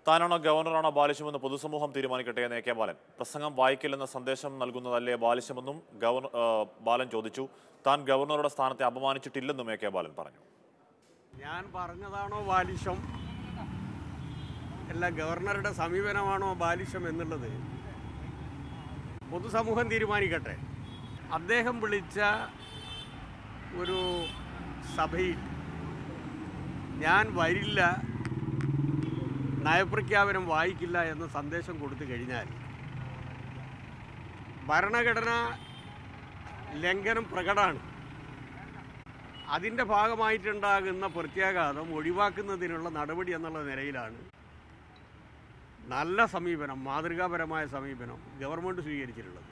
താനാണോ ഗവർണറാണോ ബാലിശമെന്ന് പൊതുസമൂഹം തീരുമാനിക്കട്ടെ എന്ന് എ കെ ബാലൻ പ്രസംഗം വായിക്കില്ലെന്ന സന്ദേശം നൽകുന്നതല്ലേ ബാലിശമെന്നും ഗവർണർ ആ, ബാലൻ ചോദിച്ചു താൻ ഗവർണറുടെ സ്ഥാനത്തെ അപമാനിച്ചിട്ടില്ലെന്നും എ കെ ബാലൻ പറഞ്ഞു ഞാൻ പറഞ്ഞതാണോ ബാലിശം അല്ല ഗവർണറുടെ സമീപനമാണോ ബാലിശം എന്നുള്ളത് പൊതുസമൂഹം തീരുമാനിക്കട്ടെ അദ്ദേഹം വിളിച്ച ഒരു സഭയിൽ ഞാൻ വരില്ല നയപ്രഖ്യാപനം വായിക്കില്ല എന്ന സന്ദേശം കൊടുത്തു കഴിഞ്ഞാൽ ഭരണഘടന ലംഘനം പ്രകടമാണ് അതിൻ്റെ ഭാഗമായിട്ടുണ്ടാകുന്ന പ്രത്യാഘാതം ഒഴിവാക്കുന്നതിനുള്ള നടപടി എന്നുള്ള നിലയിലാണ് നല്ല സമീപനം മാതൃകാപരമായ സമീപനം ഗവൺമെൻറ് സ്വീകരിച്ചിട്ടുള്ളത്